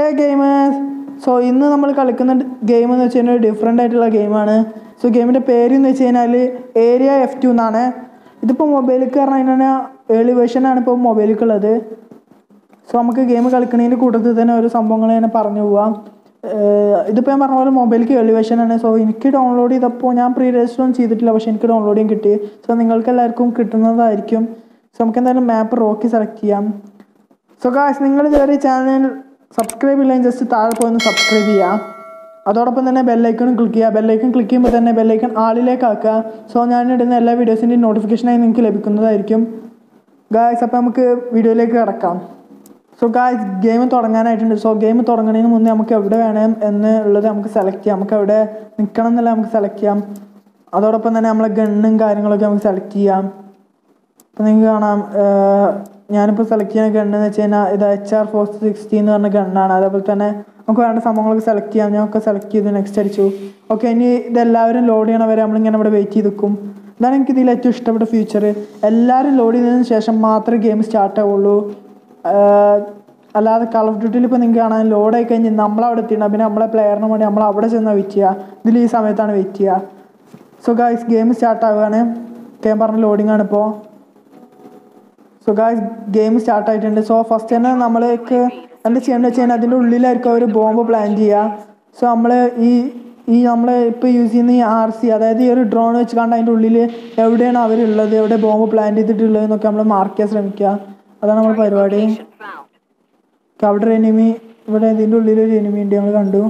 ഹേ gamers so ഇന്ന് നമ്മൾ കളിക്കുന്ന ഗെയിം എന്ന് വെച്ച് കഴിഞ്ഞാൽ ഡിഫറെൻ്റ് ആയിട്ടുള്ള ഗെയിമാണ് സോ ഗെയിമിൻ്റെ പേര് എന്ന് വെച്ച് കഴിഞ്ഞാൽ ഏരിയ എഫ് ടു എന്നാണ് ഇതിപ്പോൾ മൊബൈലിലേക്ക് പറഞ്ഞു കഴിഞ്ഞാൽ ഏർലി വേർഷനാണ് ഇപ്പോൾ മൊബൈലിലേക്ക് ഉള്ളത് സോ നമുക്ക് ഗെയിം കളിക്കണതിൻ്റെ കൂട്ടത്തിൽ തന്നെ ഓരോ സംഭവങ്ങൾ ഞാൻ പറഞ്ഞു പോവാം ഏഹ് ഇതിപ്പോൾ ഞാൻ പറഞ്ഞ പോലെ മൊബൈലിലേക്ക് ഏർലി വേർഷനാണ് സോ എനിക്ക് ഡൗൺലോഡ് ചെയ്തപ്പോൾ ഞാൻ പ്രീ രജിസ്റ്റർ ഒന്നും ചെയ്തിട്ടില്ല പക്ഷേ എനിക്ക് ഡൗൺലോഡ് ചെയ്യാൻ കിട്ടി സോ നിങ്ങൾക്ക് എല്ലാവർക്കും കിട്ടുന്നതായിരിക്കും സോ നമുക്ക് എന്തായാലും മാപ്പ് റോക്കി സെലക്ട് ചെയ്യാം സോ ഗായ്സ് നിങ്ങൾ ഇതുവരെ ചാനൽ സബ്സ്ക്രൈബ് ഇല്ലെങ്കിൽ ജസ്റ്റ് താഴെ പോയി ഒന്ന് സബ്സ്ക്രൈബ് ചെയ്യുക അതോടൊപ്പം തന്നെ ബെല്ലൈക്കണും ക്ലിക്ക് ചെയ്യുക ബെല്ലൈക്കൺ ക്ലിക്ക് ചെയ്യുമ്പോൾ തന്നെ ബെല്ലൈക്കൺ ആളിലേക്ക് ആക്കുക സോ ഞാൻ ഇടുന്ന എല്ലാ വീഡിയോസിൻ്റെയും നോട്ടിഫിക്കേഷനായി നിങ്ങൾക്ക് ലഭിക്കുന്നതായിരിക്കും ഗായ്സ് അപ്പോൾ നമുക്ക് വീഡിയോയിലേക്ക് കിടക്കാം സോ ഗായ്സ് ഗെയിം തുടങ്ങാനായിട്ടുണ്ട് സോ ഗെയിം തുടങ്ങുന്നതിന് മുന്നേ നമുക്ക് എവിടെ വേണം എന്ന് ഉള്ളത് നമുക്ക് സെലക്ട് ചെയ്യാം നമുക്ക് എവിടെ നിൽക്കണം എന്നല്ല നമുക്ക് സെലക്ട് ചെയ്യാം അതോടൊപ്പം തന്നെ നമ്മളെ ഗണ്ണും കാര്യങ്ങളൊക്കെ നമുക്ക് സെലക്ട് ചെയ്യാം ഇപ്പം നിങ്ങൾക്ക് കാണാം ഏഹ് ഞാനിപ്പോൾ സെലക്ട് ചെയ്യുന്ന ഗണ്ണ് എന്ന് വെച്ച് കഴിഞ്ഞാൽ ഇത് എച്ച് ആർ ഫോർ സിക്സ്റ്റി എന്ന് പറഞ്ഞ ഗണ്ണാണ് അതേപോലെ തന്നെ നമുക്ക് വേണ്ട സംഭവങ്ങളൊക്കെ സെലക്ട് ചെയ്യാം ഞാനൊക്കെ സെലക്ട് ചെയ്ത് നെക്സ്റ്റ് അടിച്ചു ഓക്കെ ഇനി ഇതെല്ലാവരും ലോഡ് ചെയ്യണ വരെ നമ്മളിങ്ങനെ ഇവിടെ വെയിറ്റ് ചെയ്ത് നിൽക്കും ഇതാണ് എനിക്ക് ഇതിൽ ഏറ്റവും ഇഷ്ടപ്പെട്ട ഫീച്ചർ എല്ലാവരും ലോഡ് ചെയ്തതിന് ശേഷം മാത്രമേ ഗെയിം സ്റ്റാർട്ട് ആവുള്ളൂ ഏഹ് അല്ലാതെ കളർ ഓഫ് ഡ്യൂട്ടിയിൽ ഇപ്പോൾ നിങ്ങൾക്ക് കാണാൻ ലോഡ് ആയി കഴിഞ്ഞ് നമ്മളവിടെ എത്തിയിട്ടുണ്ട് പിന്നെ നമ്മളെ പ്ലെയറിന് വേണ്ടി നമ്മൾ അവിടെ ചെന്നാൽ വെയിറ്റ് ചെയ്യുക ഇതിൽ ഈ സമയത്താണ് വെയിറ്റ് ചെയ്യുക സോ ഗായ്സ് ഗെയിം സ്റ്റാർട്ട് ആവുകയാണ് ഞാൻ പറഞ്ഞ ലോഡിംഗ് ആണ് ഇപ്പോൾ സോ ഗായ്സ് ഗെയിം സ്റ്റാർട്ട് ആയിട്ടുണ്ട് സോ ഫസ്റ്റ് തന്നെ നമ്മൾക്ക് എന്താ ചെയ്യേണ്ടത് വെച്ച് കഴിഞ്ഞാൽ അതിൻ്റെ ഉള്ളിലായിരിക്കും അവർ ബോംബ് പ്ലാൻ ചെയ്യുക സോ നമ്മൾ ഈ ഈ നമ്മൾ ഇപ്പോൾ യൂസ് ചെയ്യുന്ന ഈ ആർ സി അതായത് ഈ ഒരു ഡ്രോൺ വെച്ച് കണ്ട് അതിൻ്റെ ഉള്ളിൽ എവിടെയാണ് അവരുള്ളത് എവിടെ ബോംബ് പ്ലാൻ ചെയ്തിട്ടുള്ളത് എന്നൊക്കെ നമ്മൾ മാർക്ക് ചെയ്യാൻ ശ്രമിക്കുക അതാണ് നമ്മുടെ പരിപാടി Location found. ഓക്കെ, അവിടെ ഒരു എനിമി ഇവിടെ ഇതിൻ്റെ ഉള്ളിൽ ഒരു എനിമി ഉണ്ട് നമ്മൾ കണ്ടു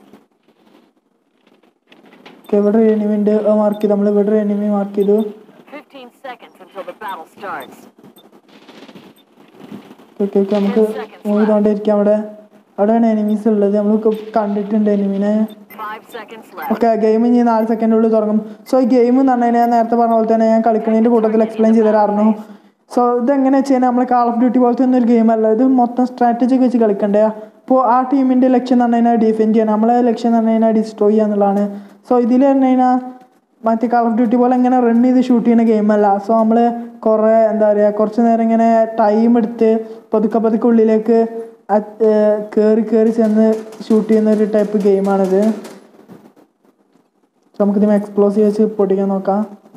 ഓക്കെ ഇവിടെ ഒരു എനിമി ഉണ്ട് മാർക്ക് ചെയ്തു നമ്മൾ ഇവിടെ ഒരു എനിമി മാർക്ക് ചെയ്തു 15 seconds until the battle starts. Okay okay നമുക്ക് മൂവ് ചെയ്തുകൊണ്ടിരിക്കാം അവിടെ അവിടെയാണ് എനിമീസ് ഉള്ളത് നമ്മൾ കണ്ടിട്ടുണ്ട് എനിമീനെ 5 seconds left. ഓക്കെ ഗെയിം ഇനി നാല് സെക്കൻഡിനുള്ളിൽ തുടങ്ങും സോ ഈ ഗെയിം എന്ന് പറഞ്ഞു കഴിഞ്ഞാൽ ഞാൻ നേരത്തെ പറഞ്ഞ പോലെ തന്നെ ഞാൻ കളിക്കുന്നതിൻ്റെ കൂട്ടത്തിൽ എക്സ്പ്ലെയിൻ ചെയ്ത് തരാറുണ്ട് സോ ഇതെങ്ങനെ വെച്ച് കഴിഞ്ഞാൽ നമ്മൾ കാൾ ഓഫ് ഡ്യൂട്ടി പോലത്തെ ഒന്നും ഒരു ഗെയിം അല്ല ഇത് മൊത്തം സ്ട്രാറ്റജി വെച്ച് കളിക്കണ്ടേ അപ്പോൾ ആ ടീമിൻ്റെ ലക്ഷ്യം എന്ന് പറഞ്ഞു കഴിഞ്ഞാൽ ഡിഫെൻഡ് ചെയ്യണം നമ്മളെ ലക്ഷ്യം എന്ന് പറഞ്ഞു കഴിഞ്ഞാൽ ഡിസ്ട്രോയ് ചെയ്യുക എന്നുള്ളതാണ് സോ ഇതിൽ പറഞ്ഞു കഴിഞ്ഞാൽ മറ്റേ കാൾ ഓഫ് ഡ്യൂട്ടി പോലെ ഇങ്ങനെ റൺ ചെയ്ത് ഷൂട്ട് ചെയ്യുന്ന ഗെയിമല്ല സോ നമ്മൾ കുറേ എന്താ പറയുക കുറച്ച് നേരം ഇങ്ങനെ ടൈം എടുത്ത് പതുക്കെ പതുക്കെ ഉള്ളിലേക്ക് കയറി കയറി ചെന്ന് ഷൂട്ട് ചെയ്യുന്ന ഒരു ടൈപ്പ് ഗെയിമാണിത് സോ നമുക്കിതിനെ എക്സ്പ്ലോസീവ് വെച്ച് പൊട്ടിക്കാൻ നോക്കാം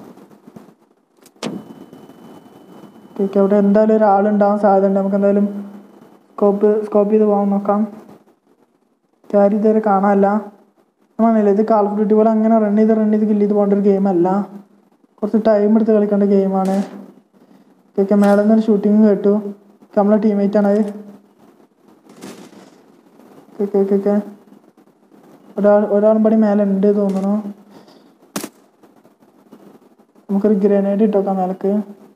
ഓക്കെ അവിടെ എന്തായാലും ഒരാളുണ്ടാവാൻ സാധ്യതയുണ്ട് നമുക്ക് എന്തായാലും സ്കോപ്പ് സ്കോപ്പ് ചെയ്ത് പോകാൻ നോക്കാം കാര്യം ഇതുവരെ കാണാനല്ല നമ്മളല്ല ഇത് കാൾ ഓഫ് ഡ്യൂട്ടി പോലെ അങ്ങനെ റൺ ചെയ്ത് റൺ ചെയ്ത് കില്ല് ചെയ്ത് പോകേണ്ട ഒരു ഗെയിമല്ല കുറച്ച് ടൈം എടുത്ത് കളിക്കേണ്ട ഗെയിമാണ് ഓക്കെ മേലെ നിന്നൊരു ഷൂട്ടിങ് കേട്ടു ഓക്കെ നമ്മളെ ടീമേറ്റ് ആണ് അത് ഓക്കെ ഓക്കെ ഓക്കെ ഒരാൾ ഒരാളും പടി മേലെ ഉണ്ട് തോന്നുന്നു നമുക്കൊരു ഗ്രനേഡ് ഇട്ടോക്കാം മേലക്ക്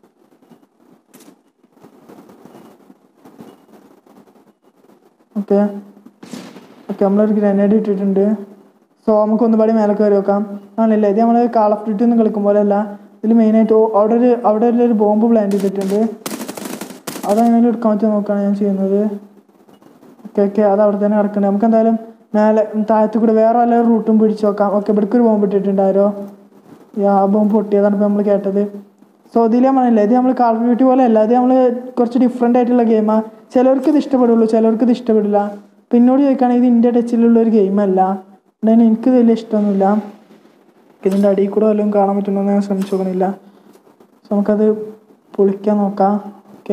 ഓക്കെ ഓക്കെ നമ്മളൊരു ഗ്രനേഡ് ഇട്ടിട്ടുണ്ട് സോ നമുക്ക് ഒന്നുപാടി മേലെ കയറി വെക്കാം ആണല്ലേ ഇത് നമ്മൾ കാൾ ഓഫ് ഡ്യൂട്ടി ഒന്നും കളിക്കും പോലെ അല്ല ഇതിൽ മെയിനായിട്ട് അവിടെ ഒരു അവിടെ ഒരു ബോംബ് പ്ലാൻ ചെയ്തിട്ടുണ്ട് അതെങ്ങനെ എടുക്കാൻ പറ്റുമോ നോക്കുകയാണ് ഞാൻ ചെയ്യുന്നത് ഓക്കെ ഓക്കെ അത് അവിടെ തന്നെ കിടക്കണ്ടേ നമുക്ക് എന്തായാലും മേലെ താഴത്ത് കൂടെ വേറെ വല്ല റൂട്ടും പിടിച്ച് നോക്കാം ഓക്കെ ഇവിടേക്ക് ഒരു ബോംബ് ഇട്ടിട്ടുണ്ടാരോ ആ ബോംബ് പൊട്ടിയതാണ് ഇപ്പോൾ നമ്മൾ കേട്ടത് സോ ഇതിൽ നമ്മളില്ല ഇത് നമ്മൾ കാൾ ഓഫ് ഡ്യൂട്ടി പോലെ അല്ല ഇത് നമ്മൾ കുറച്ച് ഡിഫറെൻ്റ് ആയിട്ടുള്ള ഗെയിമാണ് ചിലർക്ക് ഇത് ഇഷ്ടപ്പെടുള്ളൂ ചിലർക്ക് ഇത് ഇഷ്ടപ്പെടില്ല പിന്നോട് ചോദിക്കുകയാണെങ്കിൽ ഇത് ഇന്ത്യ ടച്ചിലുള്ള ഒരു ഗെയിമല്ല അതുകൊണ്ട് എനിക്ക് വലിയ ഇഷ്ടമൊന്നുമില്ല ഇതിൻ്റെ അടിയിൽ കൂടെ വല്ലതും കാണാൻ പറ്റുന്നോ എന്ന് ഞാൻ ശ്രമിച്ചു നോക്കണില്ല സോ നമുക്കത് പൊളിക്കാൻ നോക്കാം ഓക്കെ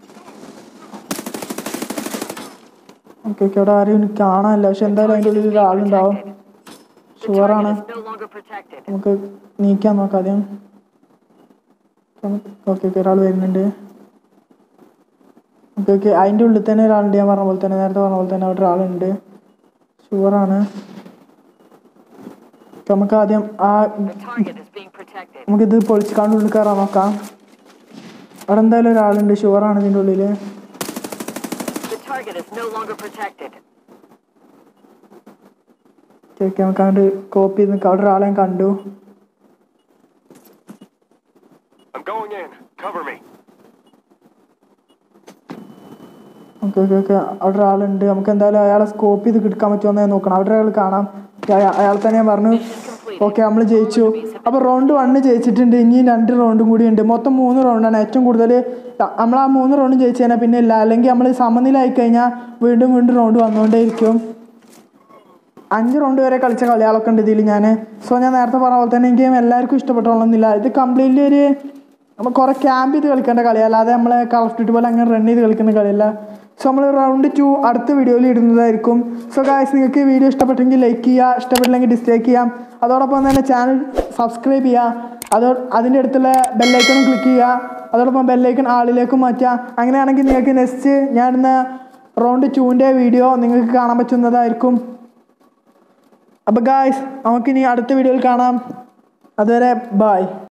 ഓക്കെ ഓക്കെ അവിടെ ആരും എനിക്ക് കാണാനില്ല പക്ഷെ എന്തായാലും അതിൻ്റെ ഉള്ളിൽ ഒരാളുണ്ടാവും The ഷുവറാണ് target is no longer protected. നമുക്ക് നീക്കാൻ നോക്കാം ആദ്യം ഓക്കെ ഓക്കെ ഒരാൾ വരുന്നുണ്ട് ഓക്കെ ഓക്കെ അതിൻ്റെ ഉള്ളിൽ തന്നെ ഒരാളുണ്ട് ഞാൻ പറഞ്ഞ പോലെ തന്നെ നേരത്തെ പറഞ്ഞ പോലെ തന്നെ അവിടെ ഒരാളുണ്ട് ഷുവറാണ് നമുക്ക് ആദ്യം ആ The target is being protected. നമുക്കിത് പൊളിച്ചിക്കാണ്ട് ഉള്ളിൽ കയറാൻ നോക്കാം അവിടെ എന്തായാലും ഒരാളുണ്ട് ഷുവറാണ് ഇതിൻ്റെ ഉള്ളിൽ The target is no longer protected. Okay okay നമുക്ക് അങ്ങോട്ട് കോപ്പി ചെയ്ത് നിൽക്കാം അവിടെ ഒരാളെ ഞാൻ കണ്ടു I'm going in. Cover me. Okay okay okay അവിടെ ഒരാളുണ്ട് നമുക്ക് എന്തായാലും അയാളെ സ്കോപ്പ് ചെയ്ത് കിടക്കാൻ പറ്റുമോ എന്ന് നോക്കണം അവിടെ ഒരാൾ കാണാം അയാൾ തന്നെ ഞാൻ പറഞ്ഞു Mission complete. ഓക്കെ നമ്മൾ ജയിച്ചു അപ്പോൾ റൗണ്ട് വണ്ണ് ജയിച്ചിട്ടുണ്ട് ഇനി രണ്ട് റൗണ്ടും കൂടി ഉണ്ട് മൊത്തം മൂന്ന് റൗണ്ടാണ് ഏറ്റവും കൂടുതൽ നമ്മൾ ആ മൂന്ന് റൗണ്ടും ജയിച്ചു കഴിഞ്ഞാൽ പിന്നെ ഇല്ല അല്ലെങ്കിൽ നമ്മൾ സമനിലായി കഴിഞ്ഞാൽ വീണ്ടും വീണ്ടും റൗണ്ട് വന്നുകൊണ്ടേയിരിക്കും അഞ്ച് റൗണ്ട് വരെ കളിച്ച കളികളൊക്കെ ഉണ്ട് ഇതിൽ ഞാൻ സോ ഞാൻ നേരത്തെ പറഞ്ഞ പോലെ തന്നെ എനിക്ക് എല്ലാവർക്കും ഇഷ്ടപ്പെട്ടോളന്നില്ല ഇത് കംപ്ലീറ്റ്ലി ഒരു നമ്മൾ കുറേ ക്യാമ്പ് ചെയ്ത് കളിക്കേണ്ട കളിയല്ല അല്ലാതെ നമ്മൾ കളർ ഓഫ് ഡ്യൂട്ടി പോലെ അങ്ങനെ റൺ ചെയ്ത് കളിക്കുന്ന കളിയല്ല സോ നമ്മൾ റൗണ്ട് ടു അടുത്ത വീഡിയോയിൽ ഇടുന്നതായിരിക്കും സോ ഗായ്സ് നിങ്ങൾക്ക് ഈ വീഡിയോ ഇഷ്ടപ്പെട്ടെങ്കിൽ ലൈക്ക് ചെയ്യുക ഇഷ്ടപ്പെട്ടില്ലെങ്കിൽ ഡിസ്ലൈക്ക് ചെയ്യാം അതോടൊപ്പം തന്നെ ചാനൽ സബ്സ്ക്രൈബ് ചെയ്യുക അതോ അതിൻ്റെ അടുത്തുള്ള ബെല്ലൈക്കണും ക്ലിക്ക് ചെയ്യുക അതോടൊപ്പം ബെല്ലൈക്കൺ ആളിലേക്കും മാറ്റുക അങ്ങനെയാണെങ്കിൽ നിങ്ങൾക്ക് നെക്സ്റ്റ് ഞാൻ ഇന്ന് റൗണ്ട് ടുവിൻ്റെ വീഡിയോ നിങ്ങൾക്ക് കാണാൻ പറ്റുന്നതായിരിക്കും അപ്പോൾ ഗായ്സ് നമുക്കിനി അടുത്ത വീഡിയോയിൽ കാണാം അതുവരെ ബായ്